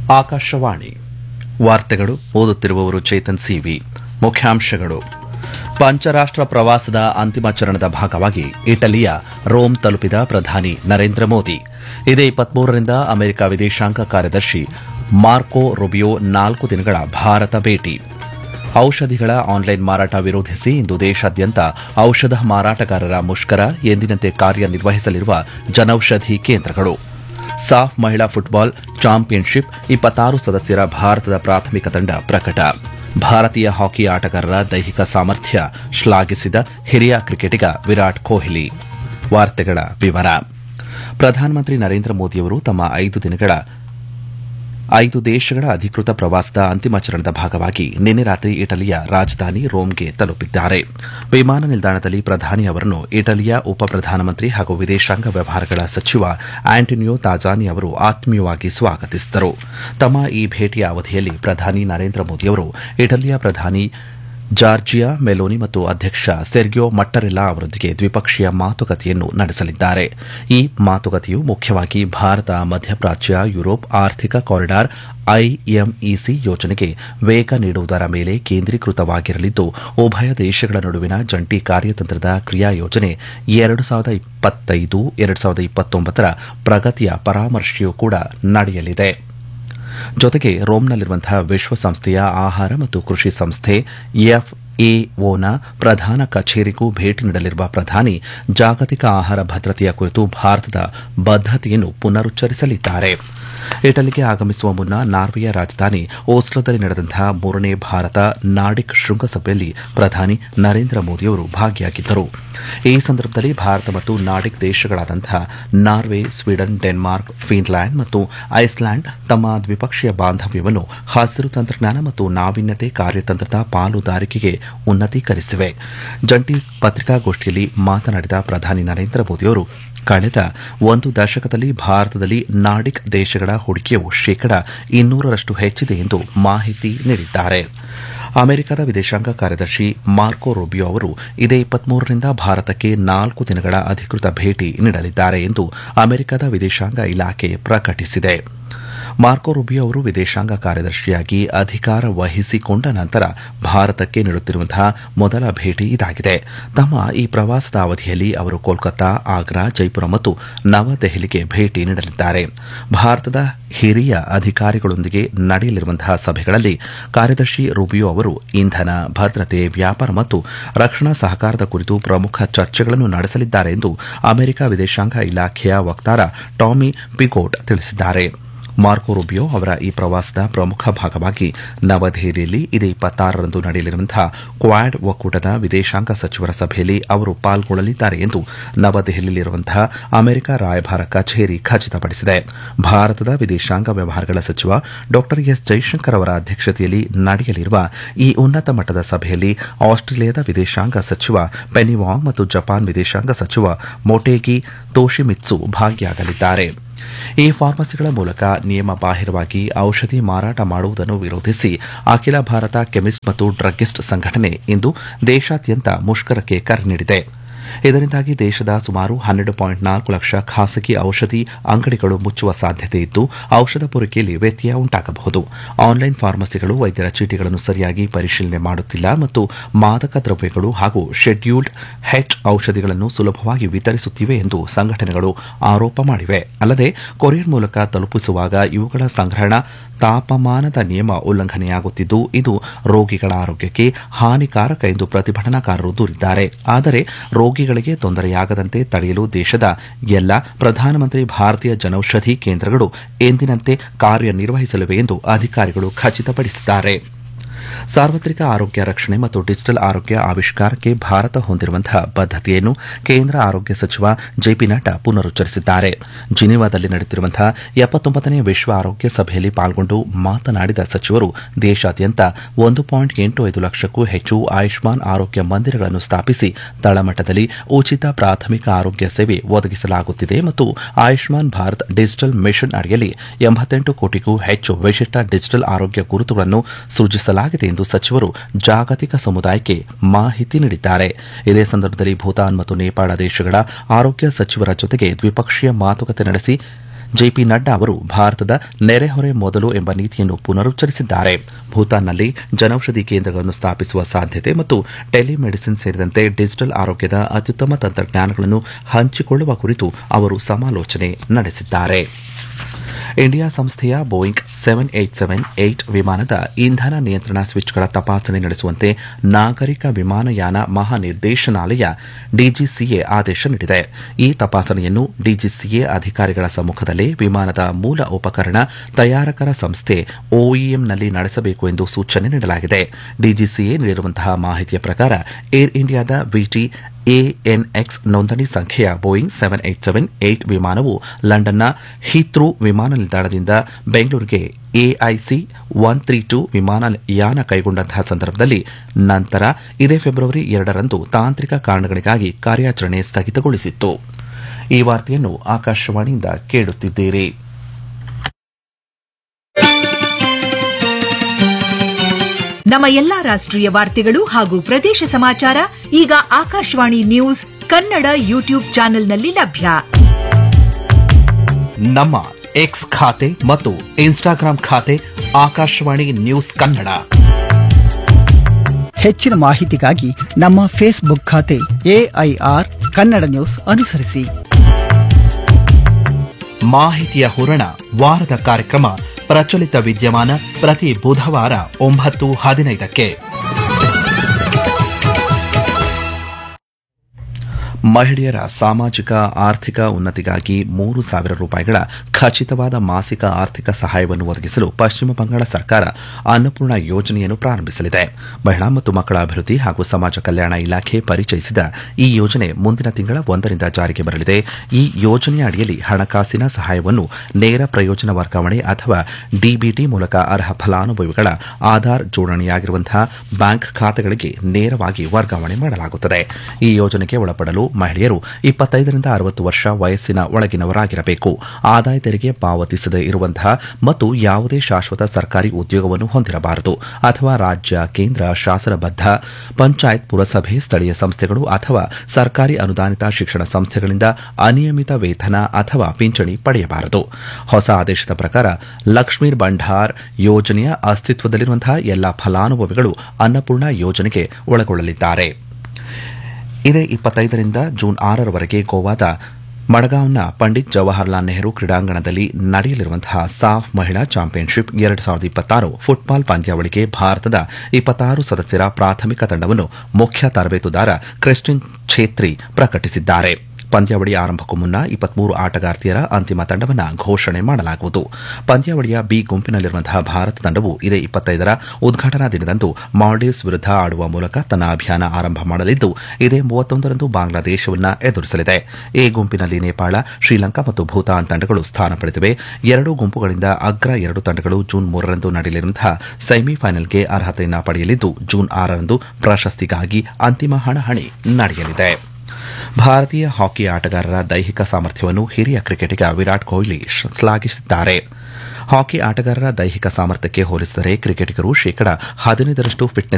ಆಕಾಶವಾಣಿ ವಾರ್ತೆಗಳು ಓದುತ್ತಿರುವವರು ಚೇತನ್ ಸಿವಿ ಮುಖ್ಯಾಂಶಗಳು ಪಂಚರಾಷ್ಟ್ರ ಪ್ರವಾಸದ ಅಂತಿಮ ಚರಣದ ಭಾಗವಾಗಿ ಇಟಲಿಯ ರೋಮ್ ತಲುಪಿದ ಪ್ರಧಾನಿ ನರೇಂದ್ರ ಮೋದಿ ಇದೇ ಇಪ್ಪತ್ಮೂರರಿಂದ ಅಮೆರಿಕ ವಿದೇಶಾಂಗ ಕಾರ್ಯದರ್ಶಿ ಮಾರ್ಕೋ ರುಬಿಯೋ ನಾಲ್ಕು ದಿನಗಳ ಭಾರತ ಭೇಟಿ ಔಷಧಿಗಳ ಆನ್ಲೈನ್ ಮಾರಾಟ ವಿರೋಧಿಸಿ ಇಂದು ದೇಶಾದ್ಯಂತ ಔಷಧ ಮಾರಾಟಗಾರರ ಮುಷ್ಕರ ಎಂದಿನಂತೆ ಕಾರ್ಯನಿರ್ವಹಿಸಲಿರುವ ಜನೌಷಧಿ ಕೇಂದ್ರಗಳು ಸಾಫ್ ಮಹಿಳಾ ಫುಟ್ಬಾಲ್ ಚಾಂಪಿಯನ್ಶಿಪ್ ಇಪ್ಪತ್ತಾರು ಸದಸ್ಯರ ಭಾರತದ ಪ್ರಾಥಮಿಕ ತಂಡ ಪ್ರಕಟ ಭಾರತೀಯ ಹಾಕಿ ಆಟಗಾರರ ದೈಹಿಕ ಸಾಮರ್ಥ್ಯ ಶ್ಲಾಘಿಸಿದ ಹಿರಿಯ ಕ್ರಿಕೆಟಿಗ ವಿರಾಟ್ ಕೊಹ್ಲಿ ವಾರ್ತೆಗಳ ವಿವರ ಪ್ರಧಾನಮಂತ್ರಿ ನರೇಂದ್ರ ಮೋದಿಯವರು ತಮ್ಮ ಐದು ದಿನಗಳ ಐದು ದೇಶಗಳ ಅಧಿಕೃತ ಪ್ರವಾಸದ ಅಂತಿಮ ಚರಣದ ಭಾಗವಾಗಿ ನಿನ್ನೆ ರಾತ್ರಿ ಇಟಲಿಯ ರಾಜಧಾನಿ ರೋಮ್ಗೆ ತಲುಪಿದ್ದಾರೆ ವಿಮಾನ ನಿಲ್ದಾಣದಲ್ಲಿ ಪ್ರಧಾನಿ ಅವರನ್ನು ಇಟಲಿಯ ಉಪ ಪ್ರಧಾನಮಂತ್ರಿ ಹಾಗೂ ವಿದೇಶಾಂಗ ವ್ಯವಹಾರಗಳ ಸಚಿವ ಆಂಟೋನಿಯೋ ತಾಜಾನಿ ಅವರು ಆತ್ಮೀಯವಾಗಿ ಸ್ವಾಗತಿಸಿದರು ತಮ್ಮ ಈ ಭೇಟಿಯ ಅವಧಿಯಲ್ಲಿ ಪ್ರಧಾನಿ ನರೇಂದ್ರ ಮೋದಿಯವರು ಇಟಲಿಯ ಪ್ರಧಾನಿ ಜಾರ್ಜಿಯಾ ಮೆಲೋನಿ ಮತ್ತು ಅಧ್ಯಕ್ಷ ಸೆರ್ಗಿಯೋ ಮಟ್ಟರೆಲ್ಲಾ ಅವರೊಂದಿಗೆ ದ್ವಿಪಕ್ಷೀಯ ಮಾತುಕತೆಯನ್ನು ನಡೆಸಲಿದ್ದಾರೆ ಈ ಮಾತುಕತೆಯು ಮುಖ್ಯವಾಗಿ ಭಾರತ ಮಧ್ಯಪ್ರಾಚ್ಯ ಯುರೋಪ್ ಆರ್ಥಿಕ ಕಾರಿಡಾರ್ ಐಎಂಇಸಿ ಯೋಜನೆಗೆ ವೇಗ ನೀಡುವುದರ ಮೇಲೆ ಕೇಂದ್ರೀಕೃತವಾಗಿರಲಿದ್ದು ಉಭಯ ದೇಶಗಳ ನಡುವಿನ ಜಂಟಿ ಕಾರ್ಯತಂತ್ರದ ಕ್ರಿಯಾ ಯೋಜನೆ ಎರಡು ಸಾವಿರದ ಇಪ್ಪತ್ತೈದು ಎರಡು ಸಾವಿರದ ಇಪ್ಪತ್ತೊಂಬತ್ತರ ಪ್ರಗತಿಯ ಪರಾಮರ್ಶೆಯೂ ಕೂಡ ನಡೆಯಲಿದೆ ಜೊತೆಗೆ ರೋಮ್ನಲ್ಲಿರುವಂತಹ ವಿಶ್ವಸಂಸ್ಥೆಯ ಆಹಾರ ಮತ್ತು ಕೃಷಿ ಸಂಸ್ಥೆ ಎಫ್ಎಒನ ಪ್ರಧಾನ ಕಚೇರಿಗೂ ಭೇಟಿ ನೀಡಲಿರುವ ಪ್ರಧಾನಿ ಜಾಗತಿಕ ಆಹಾರ ಭದ್ರತೆಯ ಕುರಿತು ಭಾರತದ ಬದ್ದತೆಯನ್ನು ಪುನರುಚ್ಚರಿಸಲಿದ್ದಾರೆ ಇಟಲಿಗೆ ಆಗಮಿಸುವ ಮುನ್ನ ನಾರ್ವೆಯ ರಾಜಧಾನಿ ಓಸ್ಲೋದಲ್ಲಿ ನಡೆದಂತಹ ಮೂರನೇ ಭಾರತ ನಾಡಿಕ್ ಶೃಂಗಸಭೆಯಲ್ಲಿ ಪ್ರಧಾನಿ ನರೇಂದ್ರ ಮೋದಿಯವರು ಭಾಗಿಯಾಗಿದ್ದರು ಈ ಸಂದರ್ಭದಲ್ಲಿ ಭಾರತ ಮತ್ತು ನಾಡಿಕ್ ದೇಶಗಳಾದಂತಹ ನಾರ್ವೆ ಸ್ವೀಡನ್ ಡೆನ್ಮಾರ್ಕ್ ಫಿನ್ಲ್ಯಾಂಡ್ ಮತ್ತು ಐಸ್ಲ್ಯಾಂಡ್ ತಮ್ಮ ದ್ವಿಪಕ್ಷೀಯ ಬಾಂಧವ್ಯವನ್ನು ಹಸಿರು ತಂತ್ರಜ್ಞಾನ ಮತ್ತು ನಾವೀನ್ಯತೆ ಕಾರ್ಯತಂತ್ರದ ಪಾಲುದಾರಿಕೆಗೆ ಉನ್ನತೀಕರಿಸಿವೆ ಜಂಟಿ ಪತ್ರಿಕಾಗೋಷ್ಠಿಯಲ್ಲಿ ಮಾತನಾಡಿದ ಪ್ರಧಾನಿ ನರೇಂದ್ರ ಮೋದಿಯವರು ಕಳೆದ ಒಂದು ದಶಕದಲ್ಲಿ ಭಾರತದಲ್ಲಿ ನಾಡಿಕ್ ದೇಶಗಳ ಹೂಡಿಕೆಯು ಶೇಕಡ ಇನ್ನೂರರಷ್ಟು ಹೆಚ್ಚಿದೆ ಎಂದು ಮಾಹಿತಿ ನೀಡಿದ್ದಾರೆ ಅಮೆರಿಕದ ವಿದೇಶಾಂಗ ಕಾರ್ಯದರ್ಶಿ ಮಾರ್ಕೋ ರುಬಿಯೋ ಅವರು ಇದೇ ಇಪ್ಪತ್ಮೂರರಿಂದ ಭಾರತಕ್ಕೆ ನಾಲ್ಕು ದಿನಗಳ ಅಧಿಕೃತ ಭೇಟಿ ನೀಡಲಿದ್ದಾರೆ ಎಂದು ಅಮೆರಿಕದ ವಿದೇಶಾಂಗ ಇಲಾಖೆ ಪ್ರಕಟಿಸಿದೆ ಮಾರ್ಕೋ ರುಬಿಯೋ ಅವರು ವಿದೇಶಾಂಗ ಕಾರ್ಯದರ್ಶಿಯಾಗಿ ಅಧಿಕಾರ ವಹಿಸಿಕೊಂಡ ನಂತರ ಭಾರತಕ್ಕೆ ನೀಡುತ್ತಿರುವಂತಹ ಮೊದಲ ಭೇಟಿ ಇದಾಗಿದೆ ತಮ್ಮ ಈ ಪ್ರವಾಸದ ಅವಧಿಯಲ್ಲಿ ಅವರು ಕೋಲ್ಕತ್ತಾ ಆಗ್ರಾ ಜೈಪುರ ಮತ್ತು ನವದೆಹಲಿಗೆ ಭೇಟಿ ನೀಡಲಿದ್ದಾರೆ ಭಾರತದ ಹಿರಿಯ ಅಧಿಕಾರಿಗಳೊಂದಿಗೆ ನಡೆಯಲಿರುವಂತಹ ಸಭೆಗಳಲ್ಲಿ ಕಾರ್ಯದರ್ಶಿ ರುಬಿಯೋ ಅವರು ಇಂಧನ ಭದ್ರತೆ ವ್ಯಾಪಾರ ಮತ್ತು ರಕ್ಷಣಾ ಸಹಕಾರದ ಕುರಿತು ಪ್ರಮುಖ ಚರ್ಚೆಗಳನ್ನು ನಡೆಸಲಿದ್ದಾರೆ ಎಂದು ಅಮೆರಿಕ ವಿದೇಶಾಂಗ ಇಲಾಖೆಯ ವಕ್ತಾರ ಟಾಮಿ ಪಿಗೋಟ್ ತಿಳಿಸಿದ್ದಾರೆ ಮಾರ್ಕೋ ರುಬಿಯೋ ಅವರ ಈ ಪ್ರವಾಸದ ಪ್ರಮುಖ ಭಾಗವಾಗಿ ನವದೆಹಲಿಯಲ್ಲಿ ಇದೇ ಇಪ್ಪತ್ತಾರರಂದು ನಡೆಯಲಿರುವಂತಹ ಕ್ವಾಡ್ ಒಕ್ಕೂಟದ ವಿದೇಶಾಂಗ ಸಚಿವರ ಸಭೆಯಲ್ಲಿ ಅವರು ಪಾಲ್ಗೊಳ್ಳಲಿದ್ದಾರೆ ಎಂದು ನವದೆಹಲಿಯಲ್ಲಿರುವಂತಹ ಅಮೆರಿಕ ರಾಯಭಾರ ಕಚೇರಿ ಖಚಿತಪಡಿಸಿದೆ ಭಾರತದ ವಿದೇಶಾಂಗ ವ್ಯವಹಾರಗಳ ಸಚಿವ ಡಾ ಎಸ್ ಜೈಶಂಕರ್ ಅವರ ಅಧ್ಯಕ್ಷತೆಯಲ್ಲಿ ನಡೆಯಲಿರುವ ಈ ಉನ್ನತ ಮಟ್ಟದ ಸಭೆಯಲ್ಲಿ ಆಸ್ಟ್ರೇಲಿಯಾದ ವಿದೇಶಾಂಗ ಸಚಿವ ಪೆನಿವಾಂಗ್ ಮತ್ತು ಜಪಾನ್ ವಿದೇಶಾಂಗ ಸಚಿವ ಮೊಟೇಗಿ ತೋಶಿಮಿತ್ಸು ಭಾಗಿಯಾಗಲಿದ್ದಾರೆ ಈ ಫಾರ್ಮಸಿಗಳ ಮೂಲಕ ನಿಯಮ ಬಾಹಿರವಾಗಿ ಔಷಧಿ ಮಾರಾಟ ಮಾಡುವುದನ್ನು ವಿರೋಧಿಸಿ ಅಖಿಲ ಭಾರತ ಕೆಮಿಸ್ಟ್ ಮತ್ತು ಡ್ರಗ್ಗಿಸ್ಟ್ ಸಂಘಟನೆ ಇಂದು ದೇಶಾದ್ಯಂತ ಮುಷ್ಕರಕ್ಕೆ ಕರೆ ನೀಡಿದೆ ಇದರಿಂದಾಗಿ ದೇಶದ ಸುಮಾರು ಹನ್ನೆರಡು ಪಾಯಿಂಟ್ ನಾಲ್ಕು ಲಕ್ಷ ಖಾಸಗಿ ಔಷಧಿ ಅಂಗಡಿಗಳು ಮುಚ್ಚುವ ಸಾಧ್ಯತೆ ಇದ್ದು ಔಷಧ ಪೂರೈಕೆಯಲ್ಲಿ ವ್ಯತ್ಯಯ ಉಂಟಾಗಬಹುದು ಆನ್ಲೈನ್ ಫಾರ್ಮಸಿಗಳು ವೈದ್ಯರ ಚೀಟಿಗಳನ್ನು ಸರಿಯಾಗಿ ಪರಿಶೀಲನೆ ಮಾಡುತ್ತಿಲ್ಲ ಮತ್ತು ಮಾದಕ ದ್ರವ್ಯಗಳು ಹಾಗೂ ಶೆಡ್ಯೂಲ್ಡ್ ಹೆಚ್ ಔಷಧಿಗಳನ್ನು ಸುಲಭವಾಗಿ ವಿತರಿಸುತ್ತಿವೆ ಎಂದು ಸಂಘಟನೆಗಳು ಆರೋಪ ಮಾಡಿವೆ ಅಲ್ಲದೆ ಕೊರಿಯರ್ ಮೂಲಕ ತಲುಪಿಸುವಾಗ ಇವುಗಳ ಸಂಗ್ರಹಣಾ ತಾಪಮಾನದ ನಿಯಮ ಉಲ್ಲಂಘನೆಯಾಗುತ್ತಿದ್ದು ಇದು ರೋಗಿಗಳ ಆರೋಗ್ಯಕ್ಕೆ ಹಾನಿಕಾರಕ ಎಂದು ಪ್ರತಿಭಟನಾಕಾರರು ದೂರಿದ್ದಾರೆ ಆದರೆ ರೋಗಿಗಳಿಗೆ ತೊಂದರೆಯಾಗದಂತೆ ತಡೆಯಲು ದೇಶದ ಎಲ್ಲ ಪ್ರಧಾನಮಂತ್ರಿ ಭಾರತೀಯ ಜನೌಷಧಿ ಕೇಂದ್ರಗಳು ಎಂದಿನಂತೆ ಕಾರ್ಯನಿರ್ವಹಿಸಲಿವೆ ಎಂದು ಅಧಿಕಾರಿಗಳು ಖಚಿತಪಡಿಸಿದ್ದಾರೆ ಸಾರ್ವತ್ರಿಕ ಆರೋಗ್ಯ ರಕ್ಷಣೆ ಮತ್ತು ಡಿಜಿಟಲ್ ಆರೋಗ್ಯ ಆವಿಷ್ಕಾರಕ್ಕೆ ಭಾರತ ಹೊಂದಿರುವಂತಹ ಬದ್ದತೆಯನ್ನು ಕೇಂದ್ರ ಆರೋಗ್ಯ ಸಚಿವ ಜೆಪಿ ನಡ್ಡಾ ಪುನರುಚ್ಚರಿಸಿದ್ದಾರೆ ಜಿನಿವಾದಲ್ಲಿ ನಡೆಯುತ್ತಿರುವಂತಹ ಎಪ್ಪತ್ತೊಂಬತ್ತನೇ ವಿಶ್ವ ಆರೋಗ್ಯ ಸಭೆಯಲ್ಲಿ ಪಾಲ್ಗೊಂಡು ಮಾತನಾಡಿದ ಸಚಿವರು ದೇಶಾದ್ಯಂತ ಒಂದು ಪಾಯಿಂಟ್ ಎಂಟು ಐದು ಲಕ್ಷಕ್ಕೂ ಹೆಚ್ಚು ಆಯುಷ್ಮಾನ್ ಆರೋಗ್ಯ ಮಂದಿರಗಳನ್ನು ಸ್ಥಾಪಿಸಿ ತಳಮಟ್ಟದಲ್ಲಿ ಉಚಿತ ಪ್ರಾಥಮಿಕ ಆರೋಗ್ಯ ಸೇವೆ ಒದಗಿಸಲಾಗುತ್ತಿದೆ ಮತ್ತು ಆಯುಷ್ಮಾನ್ ಭಾರತ್ ಡಿಜಿಟಲ್ ಮಿಷನ್ ಅಡಿಯಲ್ಲಿ ಎಂಬತ್ತೆಂಟು ಕೋಟಿಗೂ ಹೆಚ್ಚು ವಿಶಿಷ್ಟ ಡಿಜಿಟಲ್ ಆರೋಗ್ಯ ಗುರುತುಗಳನ್ನು ಸೃಜಿಸಲಾಗಿದೆ ಎಂದು ಸಚಿವರು ಜಾಗತಿಕ ಸಮುದಾಯಕ್ಕೆ ಮಾಹಿತಿ ನೀಡಿದ್ದಾರೆ ಇದೇ ಸಂದರ್ಭದಲ್ಲಿ ಭೂತಾನ್ ಮತ್ತು ನೇಪಾಳ ದೇಶಗಳ ಆರೋಗ್ಯ ಸಚಿವರ ಜೊತೆಗೆ ದ್ವಿಪಕ್ಷೀಯ ಮಾತುಕತೆ ನಡೆಸಿ ಜೆಪಿ ನಡ್ಡಾ ಅವರು ಭಾರತದ ನೆರೆಹೊರೆ ಮೊದಲು ಎಂಬ ನೀತಿಯನ್ನು ಪುನರುಚ್ಚರಿಸಿದ್ದಾರೆ ಭೂತಾನ್ನಲ್ಲಿ ಜನೌಷಧಿ ಕೇಂದ್ರಗಳನ್ನು ಸ್ಥಾಪಿಸುವ ಸಾಧ್ಯತೆ ಮತ್ತು ಟೆಲಿಮೆಡಿಸಿನ್ ಸೇರಿದಂತೆ ಡಿಜಿಟಲ್ ಆರೋಗ್ಯದ ಅತ್ಯುತ್ತಮ ತಂತ್ರಜ್ಞಾನಗಳನ್ನು ಹಂಚಿಕೊಳ್ಳುವ ಕುರಿತು ಅವರು ಸಮಾಲೋಚನೆ ನಡೆಸಿದ್ದಾರೆ ಇಂಡಿಯಾ ಸಂಸ್ಥೆಯ Boeing seven eight seven eight ವಿಮಾನದ ಇಂಧನ ನಿಯಂತ್ರಣ ಸ್ವಿಚ್ಗಳ ತಪಾಸಣೆ ನಡೆಸುವಂತೆ ನಾಗರಿಕ ವಿಮಾನಯಾನ ಮಹಾನಿರ್ದೇಶನಾಲಯ ಡಿಜಿಸಿಎ ಆದೇಶ ನೀಡಿದೆ ಈ ತಪಾಸಣೆಯನ್ನು ಡಿಜಿಸಿಎ ಅಧಿಕಾರಿಗಳ ಸಮ್ಮುಖದಲ್ಲೇ ವಿಮಾನದ ಮೂಲ ಉಪಕರಣ ತಯಾರಕರ ಸಂಸ್ಥೆ ಒಇಎಂನಲ್ಲಿ ನಡೆಸಬೇಕು ಎಂದು ಸೂಚನೆ ನೀಡಲಾಗಿದೆ ಡಿಜಿಸಿಎ ನೀಡಿರುವಂತಹ ಮಾಹಿತಿಯ ಪ್ರಕಾರ ಏರ್ ಇಂಡಿಯಾದ ವಿಟಿ ಎಎನ್ಎಕ್ಸ್ ನೋಂದಣಿ ಸಂಖ್ಯೆಯ Boeing seven eight seven eight ವಿಮಾನವು ಲಂಡನ್ನ ಹೀಥ್ರೂ ವಿಮಾನ ನಿಲ್ದಾಣದಿಂದ ಬೆಂಗಳೂರಿಗೆ ಎಐಸಿ ಒನ್ ತ್ರೀ ಟೂ ವಿಮಾನಯಾನ ಕೈಗೊಂಡಂತಹ ಸಂದರ್ಭದಲ್ಲಿ ನಂತರ ಇದೇ ಫೆಬ್ರವರಿ ಎರಡರಂದು ತಾಂತ್ರಿಕ ಕಾರಣಗಳಿಗಾಗಿ ಕಾರ್ಯಾಚರಣೆ ಸ್ಥಗಿತಗೊಳಿಸಿತ್ತು ಈ ವಾರ್ತೆಯನ್ನು ಆಕಾಶವಾಣಿಯಿಂದ ಕೇಳುತ್ತಿದ್ದೀರಿ ನಮ್ಮ ಎಲ್ಲಾ ರಾಷ್ಟ್ರೀಯ ವಾರ್ತೆಗಳು ಹಾಗೂ ಪ್ರದೇಶ ಸಮಾಚಾರ ಈಗ ಆಕಾಶವಾಣಿ ನ್ಯೂಸ್ ಕನ್ನಡ ಯೂಟ್ಯೂಬ್ ಚಾನೆಲ್ನಲ್ಲಿ ಲಭ್ಯ ನಮ್ಮ ಎಕ್ಸ್ ಖಾತೆ ಮತ್ತು ಇನ್ಸ್ಟಾಗ್ರಾಂ ಖಾತೆ ಆಕಾಶವಾಣಿ ನ್ಯೂಸ್ ಕನ್ನಡ ಹೆಚ್ಚಿನ ಮಾಹಿತಿಗಾಗಿ ನಮ್ಮ ಫೇಸ್ಬುಕ್ ಖಾತೆ ಎಐಆರ್ ಕನ್ನಡ ನ್ಯೂಸ್ ಅನುಸರಿಸಿ ಮಾಹಿತಿಯ ಹೂರಣ ವಾರದ ಕಾರ್ಯಕ್ರಮ ಪ್ರಚಲಿತ ವಿದ್ಯಮಾನ ಪ್ರತಿ ಬುಧವಾರ ಒಂಬತ್ತು ಹದಿನೈದಕ್ಕೆ ಮಹಿಳೆಯರ ಸಾಮಾಜಿಕ ಆರ್ಥಿಕ ಉನ್ನತಿಗಾಗಿ ಮೂರು ಸಾವಿರ ರೂಪಾಯಿಗಳ ಖಚಿತವಾದ ಮಾಸಿಕ ಆರ್ಥಿಕ ಸಹಾಯವನ್ನು ಒದಗಿಸಲು ಪಶ್ಚಿಮ ಬಂಗಾಳ ಸರ್ಕಾರ ಅನ್ನಪೂರ್ಣ ಯೋಜನೆಯನ್ನು ಪ್ರಾರಂಭಿಸಲಿದೆ ಮಹಿಳಾ ಮತ್ತು ಮಕ್ಕಳ ಅಭಿವೃದ್ಧಿ ಹಾಗೂ ಸಮಾಜ ಕಲ್ಯಾಣ ಇಲಾಖೆ ಪರಿಚಯಿಸಿದ ಈ ಯೋಜನೆ ಮುಂದಿನ ತಿಂಗಳ ಒಂದರಿಂದ ಜಾರಿಗೆ ಬರಲಿದೆ ಈ ಯೋಜನೆಯ ಅಡಿಯಲ್ಲಿ ಹಣಕಾಸಿನ ಸಹಾಯವನ್ನು ನೇರ ಪ್ರಯೋಜನ ವರ್ಗಾವಣೆ ಅಥವಾ ಡಿಬಿಟಿ ಮೂಲಕ ಅರ್ಹ ಫಲಾನುಭವಿಗಳ ಆಧಾರ್ ಜೋಡಣೆಯಾಗಿರುವಂತಹ ಬ್ಯಾಂಕ್ ಖಾತೆಗಳಿಗೆ ನೇರವಾಗಿ ವರ್ಗಾವಣೆ ಮಾಡಲಾಗುತ್ತದೆ ಈ ಯೋಜನೆಗೆ ಒಳಪಡಲು ಮಹಿಳೆಯರು ಇಪ್ಪತ್ತೈದರಿಂದ ಅರವತ್ತು ವರ್ಷ ವಯಸ್ಸಿನ ಒಳಗಿನವರಾಗಿರಬೇಕು ಆದಾಯ ತೆರಿಗೆ ಪಾವತಿಸದೇ ಇರುವಂತಹ ಮತ್ತು ಯಾವುದೇ ಶಾಶ್ವತ ಸರ್ಕಾರಿ ಉದ್ಯೋಗವನ್ನು ಹೊಂದಿರಬಾರದು ಅಥವಾ ರಾಜ್ಯ ಕೇಂದ್ರ ಶಾಸನಬದ್ಧ ಪಂಚಾಯತ್ ಪುರಸಭೆ ಸ್ಥಳೀಯ ಸಂಸ್ಥೆಗಳು ಅಥವಾ ಸರ್ಕಾರಿ ಅನುದಾನಿತ ಶಿಕ್ಷಣ ಸಂಸ್ಥೆಗಳಿಂದ ಅನಿಯಮಿತ ವೇತನ ಅಥವಾ ಪಿಂಚಣಿ ಪಡೆಯಬಾರದು ಹೊಸ ಆದೇಶದ ಪ್ರಕಾರ ಲಕ್ಷ್ಮೀರ್ ಭಂಡಾರ್ ಯೋಜನೆಯ ಅಸ್ತಿತ್ವದಲ್ಲಿರುವಂತಹ ಎಲ್ಲಾ ಫಲಾನುಭವಿಗಳು ಅನ್ನಪೂರ್ಣ ಯೋಜನೆಗೆ ಒಳಗೊಳ್ಳಲಿದ್ದಾರೆ ಇದೇ ಇಪ್ಪತ್ತೈದರಿಂದ ಜೂನ್ ಆರರವರೆಗೆ ಗೋವಾದ ಮಡಗಾಂವ್ನ ಪಂಡಿತ್ ಜವಾಹರ್ಲಾಲ್ ನೆಹರು ಕ್ರೀಡಾಂಗಣದಲ್ಲಿ ನಡೆಯಲಿರುವಂತಹ ಸಾಫ್ ಮಹಿಳಾ ಚಾಂಪಿಯನ್ಶಿಪ್ ಎರಡು ಸಾವಿರದ ಇಪ್ಪತ್ತಾರು ಫುಟ್ಬಾಲ್ ಪಂದ್ಯಾವಳಿಗೆ ಭಾರತದ ಇಪ್ಪತ್ತಾರು ಸದಸ್ಯರ ಪ್ರಾಥಮಿಕ ತಂಡವನ್ನು ಮುಖ್ಯ ತರಬೇತುದಾರ ಕ್ರಿಸ್ಟಿನ್ ಛೇತ್ರಿ ಪ್ರಕಟಿಸಿದ್ದಾರೆ ಪಂದ್ಯಾವಳಿ ಆರಂಭಕ್ಕೂ ಮುನ್ನ ಇಪ್ಪತ್ಮೂರು ಆಟಗಾರ್ತಿಯರ ಅಂತಿಮ ತಂಡವನ್ನು ಘೋಷಣೆ ಮಾಡಲಾಗುವುದು ಪಂದ್ಯಾವಳಿಯ ಬಿ ಗುಂಪಿನಲ್ಲಿರುವಂತಹ ಭಾರತ ತಂಡವು ಇದೇ ಇಪ್ಪತ್ತೈದರ ಉದ್ಘಾಟನಾ ದಿನದಂದು ಮಾಲ್ಡೀವ್ಸ್ ವಿರುದ್ಧ ಆಡುವ ಮೂಲಕ ತನ್ನ ಅಭಿಯಾನ ಆರಂಭ ಮಾಡಲಿದ್ದು ಇದೇ ಮೂವತ್ತೊಂದರಂದು ಬಾಂಗ್ಲಾದೇಶವನ್ನು ಎದುರಿಸಲಿದೆ ಎ ಗುಂಪಿನಲ್ಲಿ ನೇಪಾಳ ಶ್ರೀಲಂಕಾ ಮತ್ತು ಭೂತಾನ್ ತಂಡಗಳು ಸ್ಥಾನ ಪಡೆದಿವೆ ಎರಡೂ ಗುಂಪುಗಳಿಂದ ಅಗ್ರ ಎರಡು ತಂಡಗಳು ಜೂನ್ ಮೂರರಂದು ನಡೆಯಲಿರುವಂತಹ ಸೆಮಿಫೈನಲ್ಗೆ ಅರ್ಹತೆಯನ್ನು ಪಡೆಯಲಿದ್ದು ಜೂನ್ ಆರರಂದು ಪ್ರಶಸ್ತಿಗಾಗಿ ಅಂತಿಮ ಹಣಾಹಣಿ ನಡೆಯಲಿದೆ ಭಾರತೀಯ ಹಾಕಿ ಆಟಗಾರರ ದೈಹಿಕ ಸಾಮರ್ಥ್ಯವನ್ನು ಹಿರಿಯ ಕ್ರಿಕೆಟಿಗ ವಿರಾಟ್ ಕೊಹ್ಲಿ ಶ್ಲಾಘಿಸಿದ್ದಾರೆ ಹಾಕಿ ಆಟಗಾರರ ದೈಹಿಕ ಸಾಮರ್ಥ್ಯಕ್ಕೆ ಹೋಲಿಸಿದರೆ ಕ್ರಿಕೆಟಿಗರು ಶೇಕಡ ಹದಿನೈದರಷ್ಟು ಫಿಟ್ನೆಸ್